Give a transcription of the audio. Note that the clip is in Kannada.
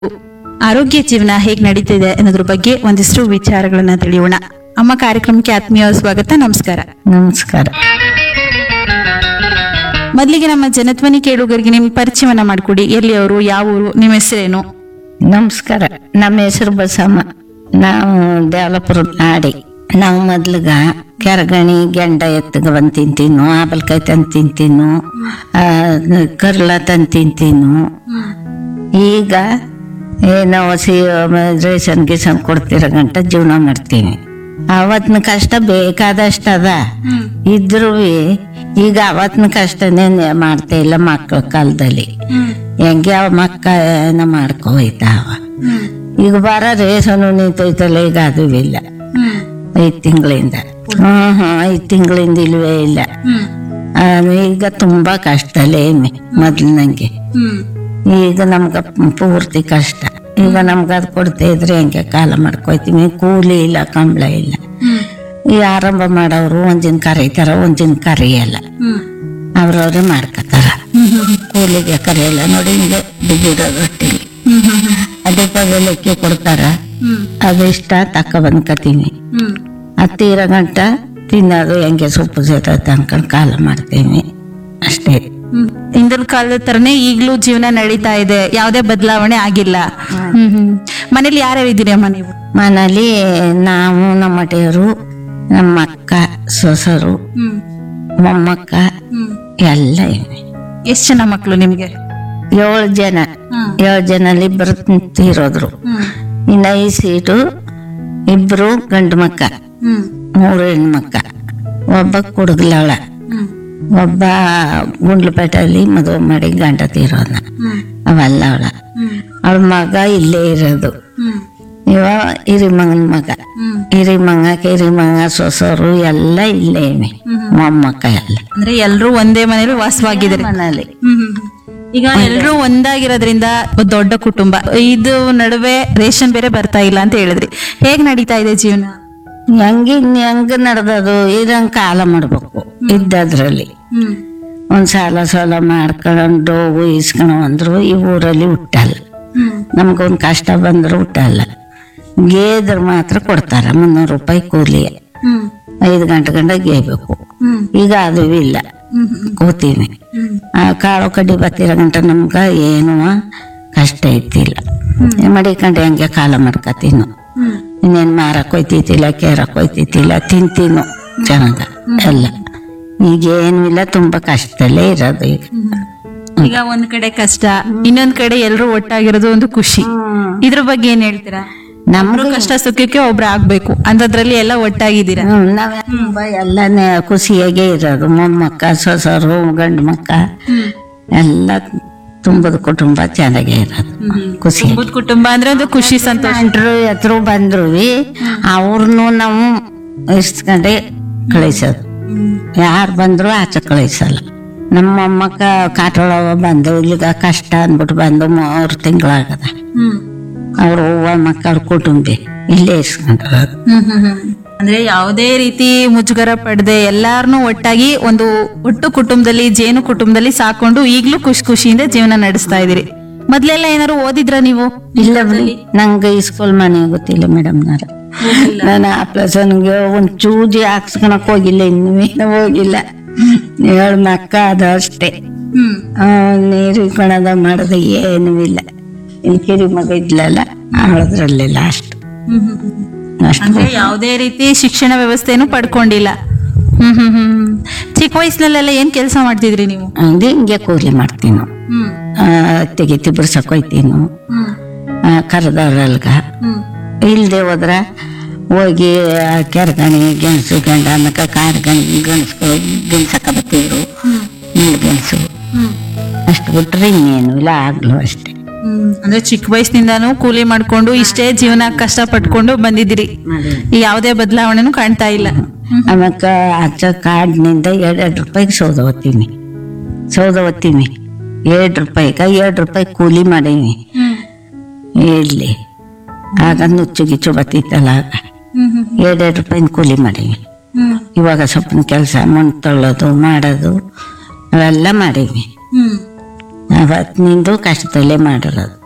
ಆರೋಗ್ಯ ಜೀವನ ಹೇಗ್ ನಡೀತಿದೆ ಅನ್ನೋದ್ರ ಬಗ್ಗೆ ಒಂದಿಷ್ಟು ವಿಚಾರಗಳನ್ನ ತಿಳಿಯೋಣ ಅಮ್ಮ ಕಾರ್ಯಕ್ರಮಕ್ಕೆ ಆತ್ಮೀಯ ಸ್ವಾಗತ ನಮಸ್ಕಾರ ನಮಸ್ಕಾರ ಮೊದಲಿಗೆ ನಮ್ಮ ಜನಧ್ವನಿ ಕೇಳುಗರಿಗೆ ನಿಮ್ ಪರಿಚಯವನ್ನ ಮಾಡ್ಕೊಡಿ ಎಲ್ಲಿ ಅವರು ಯಾವ ಊರು ನಿಮ್ಮ ಹೆಸರೇನು ನಮಸ್ಕಾರ ನಮ್ಮ ಹೆಸರು ಬಸಮ್ಮ ನಾವು ದೇವಲಪುರ ನಾಡಿ ನಾವು ಮೊದ್ಲಿಗ ಕೆರಗಣಿ ಗೆಂಡ ಎತ್ತಗ ಬಂದು ತಿಂತೀನು ಆಬಲ್ಕಾಯಿ ತಂದು ತಿಂತೀನು ಆ, ಕರ್ಲ ತಂದು ತಿಂತೀನು ಈಗ ಏನೋ ಹಸಿ ರೇಷನ್ ಗೀಸನ್ ಕೊಡ್ತಿರೋ ಗಂಟ ಜೀವನ ಮಾಡ್ತೀವಿ ಅವತ್ತಿನ ಕಷ್ಟ ಬೇಕಾದಷ್ಟು ಅದ ಇದ್ರೂ ಈಗ ಅವತ್ತಿನ ಕಷ್ಟನೇ ಮಾಡ್ತಾ ಇಲ್ಲ ಮಕ್ಕಳ ಕಾಲದಲ್ಲಿ ಹೆಂಗೆ ಅವ ಮಕ್ಕ ಏನೋ ಮಾಡ್ಕೊ ಹೋಯ್ತಾವ ಈಗ ಬರ ರೇಷನು ನಿಂತೈತಲ್ಲ ಈಗ ಅದು ಇಲ್ಲ ಐದ್ ತಿಂಗಳಿಂದ ಹ್ಮ್ ಹ್ಮ್ ಐದ್ ತಿಂಗಳಿಂದ ಇಲ್ವೇ ಇಲ್ಲ ಆ, ಈಗ ತುಂಬಾ ಕಷ್ಟಲೇ ಮೊದ್ಲಿನಂಗೆ ಈಗ ನಮ್ಗ ಪೂರ್ತಿ ಕಷ್ಟ ಈಗ ನಮ್ಗ ಅದು ಕೊಡ್ತಾ ಇದ್ರೆ ಹೆಂಗೆ ಕಾಲ ಮಾಡ್ಕೊಯ್ತೀವಿ ಕೂಲಿ ಇಲ್ಲ ಕಂಬಳ ಇಲ್ಲ ಈ ಆರಂಭ ಮಾಡೋರು ಒಂದಿನ ಕರೀತಾರ ಒಂದಿನ ಕರೆಯಲ್ಲ ಅವ್ರವ್ರೇ ಮಾಡ್ಕೋತಾರ ಕೂಲಿಗೆ ಕರೆಯಲ್ಲ ನೋಡಿ ಹಿಂಗೆ ಬಿದ್ದಿರೋದು ಹೊಟ್ಟೆಲಿ ಅದೇ ಪಗಲಕ್ಕೆ ಕೊಡ್ತಾರ ಅದು ಇಷ್ಟ ತಕ್ಕ ಬಂದ್ಕತೀನಿ ಹತ್ತಿರ ಗಂಟ ತಿನ್ನೋದು ಹೆಂಗೆ ಸೊಪ್ಪು ಸೇತೈತೆ ಅನ್ಕೊಂಡು ಕಾಲ ಮಾಡ್ತೀವಿ ಅಷ್ಟೇ ಹಿಂದಿನ ಕಾಲದ ತರನೇ ಈಗ್ಲೂ ಜೀವನ ನಡೀತಾ ಇದೆ ಯಾವುದೇ ಬದಲಾವಣೆ ಆಗಿಲ್ಲ ಹ್ಮ್ ಹ್ಮ್ ಮನೇಲಿ ಯಾರ್ಯಾರು ಇದ್ದೀರಿ ಅಮ್ಮ ನೀವು ಮನೇಲಿ ನಾವು ನಮ್ಮ ಮನೆಯವರು ನಮ್ಮ ಅಕ್ಕ ಸೊಸರು ಮೊಮ್ಮಕ್ಕ ಎಲ್ಲ ಇವೆ ಎಷ್ಟ್ ಜನ ಮಕ್ಳು ನಿಮ್ಗೆ ಏಳು ಜನ ಏಳು ಜನಲ್ಲಿ ಇಬ್ಬರು ತೀರೋದ್ರು ಇನ್ನ ಈ ಸೀಟು ಇಬ್ರು ಗಂಡು ಮಕ್ಕ ಮೂರು ಹೆಣ್ಮಕ್ಕ ಒಬ್ಬ ಕುಡುಗ್ಲವಳ ಒಬ್ಬ ಗುಂಡ್ಲಪೇಟೆಯಲ್ಲಿ ಮದುವೆ ಮಾಡಿ ಗಂಡ ತೀರೋದ್ನ ಅವೆಲ್ಲ ಅವಳ ಅವಳ ಮಗ ಇಲ್ಲೇ ಇರೋದು ಇವ ಹಿರಿಮಗನ ಮಗ ಹಿರಿಮಂಗ ಕಿರಿಮಂಗ ಸೊಸರು ಎಲ್ಲ ಇಲ್ಲೇ ಇವೆ ಮೊಮ್ಮಕ್ಕ ಎಲ್ಲ ಅಂದ್ರೆ ಎಲ್ರೂ ಒಂದೇ ಮನೇಲಿ ವಾಸವಾಗಿದ್ದಾರೆ ಮನೇಲಿ ಈಗ ಎಲ್ರೂ ಒಂದಾಗಿರೋದ್ರಿಂದ ಒಂದ್ ದೊಡ್ಡ ಕುಟುಂಬ ಇದು ನಡುವೆ ರೇಷನ್ ಬೇರೆ ಬರ್ತಾ ಇಲ್ಲ ಅಂತ ಹೇಳಿದ್ರಿ ಹೇಗ್ ನಡೀತಾ ಇದೆ ಜೀವನ ಹೆಂಗೆ ಹೆಂಗ ನಡೆದದು ಇದಂಗ್ ಕಾಲ ಮಾಡ್ಬೇಕು ಇದ್ದದ್ರಲ್ಲಿ ಒಂದ್ ಸಾಲ ಸಾಲ ಮಾಡ್ಕೊಂಡು ಹೋಗು ಇಸ್ಕೊಳ ಅಂದ್ರು ಈ ಊರಲ್ಲಿ ಹುಟ್ಟಲ್ಲ ನಮ್ಗೊಂದ್ ಕಷ್ಟ ಬಂದ್ರು ಹುಟ್ಟಲ್ಲ ಗೇದ್ರ ಮಾತ್ರ ಕೊಡ್ತಾರ ಮುನ್ನೂರು ರೂಪಾಯಿ ಕೂಲಿ ಐದು ಗಂಟೆ ಗಂಟೆ ಗೇಯ್ಬೇಕು ಈಗ ಅದು ಇಲ್ಲ ಕೂತೀವಿ ಆ ಕಾಳು ಕಡ್ಡಿ ಬತ್ತಿರೋ ಗಂಟ ನಮ್ಗ ಏನು ಕಷ್ಟ ಐತಿಲ್ಲ ಮಡಿಕೊಂಡು ಹೆಂಗೆ ಕಾಲ ಮಾಡ್ಕತೀನು ಇನ್ನೇನ್ ಮಾರಕ್ ಹೋಯ್ತಿತ್ತಿಲ್ಲ ಕೇರಕ್ ಹೋಯ್ತಿತ್ತಿಲ್ಲ ತಿಂತೀನು ಚೆನ್ನಾಗ ಎಲ್ಲ ಈಗೇನು ಇಲ್ಲ ತುಂಬಾ ಕಷ್ಟದಲ್ಲೇ ಇರೋದು ಈಗ ಈಗ ಒಂದ್ ಕಡೆ ಕಷ್ಟ ಇನ್ನೊಂದ್ ಕಡೆ ಎಲ್ರೂ ಒಟ್ಟಾಗಿರೋದು ಒಂದು ಖುಷಿ ಇದ್ರ ಬಗ್ಗೆ ಏನ್ ಹೇಳ್ತೀರಾ ನಮ್ಗೆ ಕಷ್ಟ ಸುಖಕ್ಕೆ ಒಬ್ರು ಆಗ್ಬೇಕು ಅಂತದ್ರಲ್ಲಿ ಎಲ್ಲ ಒಟ್ಟಾಗಿದ್ದೀರಾ ಹ್ಮ್, ನಾವ್ ತುಂಬಾ ಎಲ್ಲನೇ ಖುಷಿಯಾಗೆ ಇರೋದು ಮೊಮ್ಮಕ್ಕ ಸೊಸರು ಗಂಡು ಮಕ್ಕ ಎಲ್ಲ ತುಂಬದ ಕುಟುಂಬ ಚೆನ್ನಾಗೇ ಇರೋದು ಖುಷಿ ತುಂಬದ್ ಕುಟುಂಬ ಅಂದ್ರೆ ಒಂದು ಖುಷಿ ಸಂತೋಷ ನೆಂಟ್ರು ಎತ್ರು ಬಂದ್ರು ಅವ್ರನ್ನು ನಾವು ಇಸ್ಕೊಂಡೆ ಕಳಿಸೋದು ಯಾರು ಬಂದ್ರು ಆಚೆ ಕಳಿಸಲ್ಲ ನಮ್ಮ ಮೊಮ್ಮಕ್ಕ ಕಾಟೊಳವ ಬಂದು ಇಲ್ಲಿಗ ಕಷ್ಟ ಅಂದ್ಬಿಟ್ಟು ಬಂದು ಮೂರು ತಿಂಗಳಾಗದ ಅವ್ರ ಹೂವ ಮಕ್ಕಳ ಕುಟುಂಬಿ ಇಲ್ಲೇ ಇಸ್ಕೊಂಡಿರೋದು ಅಂದ್ರೆ ಯಾವುದೇ ರೀತಿ ಮುಜುಗರ ಪಡದೆ ಎಲ್ಲಾರನು ಒಟ್ಟಾಗಿ ಒಂದು ಒಟ್ಟು ಕುಟುಂಬದಲ್ಲಿ ಜೇನು ಕುಟುಂಬದಲ್ಲಿ ಸಾಕೊಂಡು ಈಗ್ಲೂ ಖುಷಿ ಖುಷಿಯಿಂದ ಜೀವನ ನಡೆಸ್ತಾ ಇದೀರಿ ಮೊದ್ಲೆಲ್ಲ ಏನಾರು ಓದಿದ್ರ ನೀವು ಇಲ್ಲ ಬಿಡಿ ನಂಗೆ ಈ ಸ್ಕೂಲ್ ಮನೆ ಗೊತ್ತಿಲ್ಲ ಮೇಡಮ್ ನಾರ ನಾನು ಆ ಪ್ಲಸನ್ಗೆ ಒಂದ್ ಚೂಜಿ ಹಾಕ್ಸ್ಕೊಳಕ್ ಹೋಗಿಲ್ಲ ಇನ್ನೂ ಹೋಗಿಲ್ಲ ಏಳು ಮಕ್ಕ ಅದು ಅಷ್ಟೇ ಆ, ನೀರು ಇಟ್ಕೊಳದ ಮಾಡೋದು ಏನೂ ಇಲ್ಲ ಇಲ್ಲಿ ಕಿರಿ ಮಗ ಇದ್ಲಲ್ಲ ಅವಳದ್ರಲ್ಲಿ ಲಾಸ್ಟ್ ಅಷ್ಟು ಅಂದ್ರೆ ಯಾವುದೇ ರೀತಿ ಶಿಕ್ಷಣ ವ್ಯವಸ್ಥೆನೂ ಪಡ್ಕೊಂಡಿಲ್ಲ ಹ್ಮ್ ಹ್ಮ್ ಹ್ಮ್ ಚಿಕ್ಕ ವಯಸ್ಸಿನಲ್ಲೆಲ್ಲ ಏನ್ ಕೆಲಸ ಮಾಡ್ತಿದ್ರಿ ನೀವು ಹಂಗೆ ಹಿಂಗೆ ಕೂಲಿ ಮಾಡ್ತೀವಿ ನಾವು ತೆಗಿತಿ ಬಿಡ್ಸಕ್ ಹೋಯ್ತೀನು ಕರೆದವ್ರಲ್ಗ ಇಲ್ದೆ ಹೋದ್ರ ಹೋಗಿ ಆ ಕೆರ್ಗಣಿ ಗೆಣಸು ಗಂಡ ಅನ್ನಕ ಕಾರ್ ಗಣಿ ಗಣಸ್ಗಳು ಗೆಣಸಕ ಬತ್ತಿದ್ರು ನೀರು ಗೆಣಸು ಅಷ್ಟು ಬಿಟ್ರೆ ಇನ್ನೇನು ಇಲ್ಲ ಆಗ್ಲು ಅಷ್ಟೇ ಅಂದ್ರೆ ಚಿಕ್ಕ ವಯಸ್ಸಿನಿಂದಾನು ಕೂಲಿ ಮಾಡ್ಕೊಂಡು ಇಷ್ಟೇ ಜೀವನ ಕಷ್ಟ ಪಟ್ಕೊಂಡು ಬಂದಿದ್ದೀರಿ ಈ ಯಾವುದೇ ಬದಲಾವಣೆನೂ ಕಾಣ್ತಾ ಇಲ್ಲ ಆಮ್ಯಾಕ ಆಚ ಕಾಡಿನಿಂದ ಎರಡೆರಡು ರೂಪಾಯಿಗೆ ಸೌದ ಒತ್ತೀನಿ ಸೌದ ಒತ್ತೀನಿ ಎರಡು ರೂಪಾಯಿಗೆ ಎರಡು ರೂಪಾಯಿ ಕೂಲಿ ಮಾಡೀನಿ ಇಲ್ಲಿ ಆಗ ನುಚ್ಚು ಗಿಚ್ಚು ಬತ್ತಿತ್ತಲ್ಲ ಆಗ ಎರಡೆರಡು ರೂಪಾಯಿನ ಕೂಲಿ ಮಾಡೀವಿ ಇವಾಗ ಸೊಪ್ಪಿನ ಕೆಲಸ ಮಣ್ಣು ತೊಳ್ಳೋದು ಮಾಡೋದು ಅವೆಲ್ಲ ಮಾಡೀವಿ ಅವತ್ತಿನಿಂದ ಕಷ್ಟದಲ್ಲೇ ಮಾಡಿರೋದು